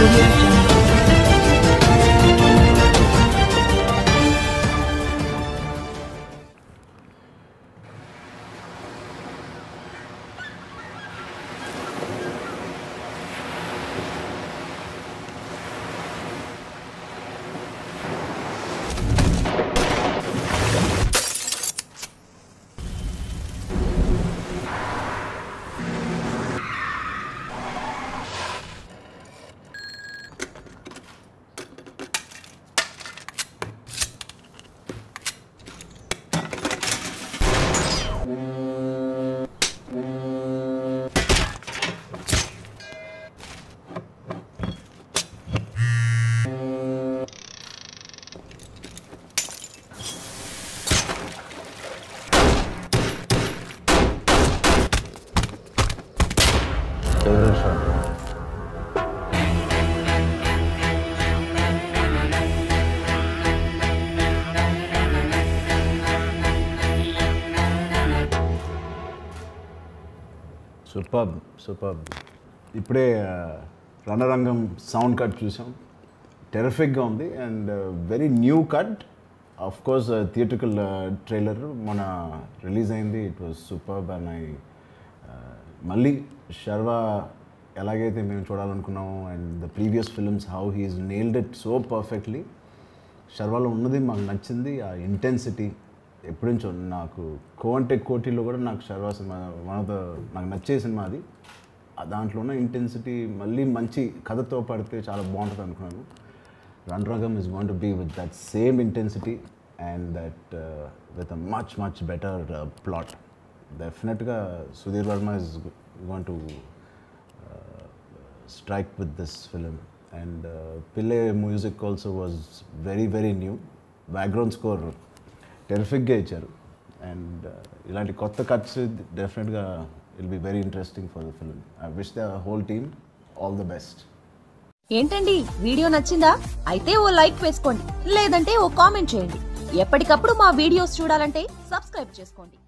Audio Jungle. Favourite shot super super ఇప్పుడే ఆ, Ranarangam sound cut చూసాం టెరిఫిక్గా ఉంది and very new cut of course theatrical trailer మన రిలీజ్ అయింది it was super and I మళ్ళీ శర్వ ఎలాగైతే మేము చూడాలనుకున్నామో and the previous films how he's nailed it so perfectly శర్వాలో ఉన్నది మాకు నచ్చింది ఆ ఇంటెన్సిటీ ఎప్పటి నుంచో నాకు కోవంటే కోటిలో కూడా నాకు శర్వా సినిమా వన్ ఆఫ్ ద నాకు నచ్చే సినిమా అది ఆ దాంట్లో ఉన్న ఇంటెన్సిటీ మళ్ళీ మంచి కథతో పడితే చాలా బాగుంటుంది అనుకున్నాను Ranarangam is gonna be with that same intensity and that with a much much better plot డెఫినెట్గా Sudheer Varma is gonna strike with this film. And uh, Pillai music also was very, very new. Background score టెరిఫిక్గా ఇచ్చారు and ఇలాంటి కొత్త cuts డెఫినెట్గా will be very interesting for the film I wish the whole team all the best ఏంటండి video నచ్చిందా అయితే ఓ like వేసుకోండి లేదంటే ఓ కామెంట్ చేయండి ఎప్పటికప్పుడు మా వీడియోస్ చూడాలంటే సబ్స్క్రైబ్ చేసుకోండి